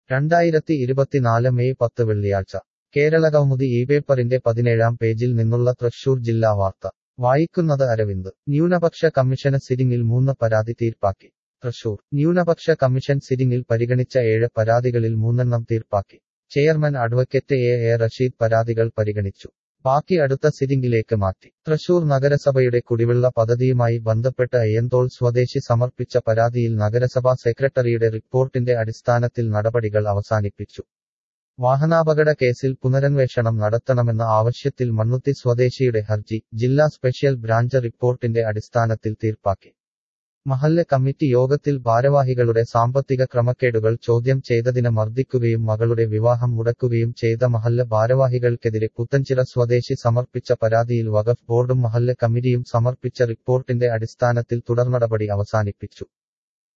രണ്ടായിരത്തി ഇരുപത്തിനാല് മെയ് പത്ത് വെള്ളിയാഴ്ച കേരളകൗമുദി ഈ പേപ്പറിന്റെ പതിനേഴാം പേജിൽ നിന്നുള്ള തൃശൂർ ജില്ലാ വാർത്ത വായിക്കുന്നത് അരവിന്ദ് ന്യൂനപക്ഷ കമ്മീഷന് സിറ്റിംഗിൽ മൂന്ന് പരാതി തീർപ്പാക്കി തൃശൂർ ന്യൂനപക്ഷ കമ്മീഷൻ സിറ്റിംഗിൽ പരിഗണിച്ച ഏഴ് പരാതികളിൽ മൂന്നെണ്ണം തീർപ്പാക്കി chairman advocate A A Rasheed പരാതികൾ പരിഗണിച്ചു ബാക്കി അടുത്ത സിറ്റിംഗിലേക്ക് മാറ്റി തൃശൂർ നഗരസഭയുടെ കുടിവെള്ള പദ്ധതിയുമായി ബന്ധപ്പെട്ട് അയ്യന്തോൾ സ്വദേശി സമർപ്പിച്ച പരാതിയിൽ നഗരസഭാ സെക്രട്ടറിയുടെ റിപ്പോർട്ടിന്റെ അടിസ്ഥാനത്തിൽ നടപടികൾ അവസാനിപ്പിച്ചു വാഹനാപകട കേസിൽ പുനരന്വേഷണം നടത്തണമെന്ന ആവശ്യത്തിൽ മണ്ണുത്തി സ്വദേശിയുടെ ഹർജി ജില്ലാ സ്പെഷ്യൽ ബ്രാഞ്ച് റിപ്പോർട്ടിന്റെ അടിസ്ഥാനത്തിൽ തീർപ്പാക്കി മഹല്ല് കമ്മിറ്റി യോഗത്തിൽ ഭാരവാഹികളുടെ സാമ്പത്തിക ക്രമക്കേടുകൾ ചോദ്യം ചെയ്തതിന് മർദ്ദിക്കുകയും മകളുടെ വിവാഹം മുടക്കുകയും ചെയ്ത മഹല്ല് ഭാരവാഹികൾക്കെതിരെ പുത്തഞ്ചിറ സ്വദേശി സമർപ്പിച്ച പരാതിയിൽ വഖഫ് ബോർഡും മഹല്ല് കമ്മിറ്റിയും സമർപ്പിച്ച റിപ്പോർട്ടിന്റെ അടിസ്ഥാനത്തിൽ തുടർനടപടി അവസാനിപ്പിച്ചു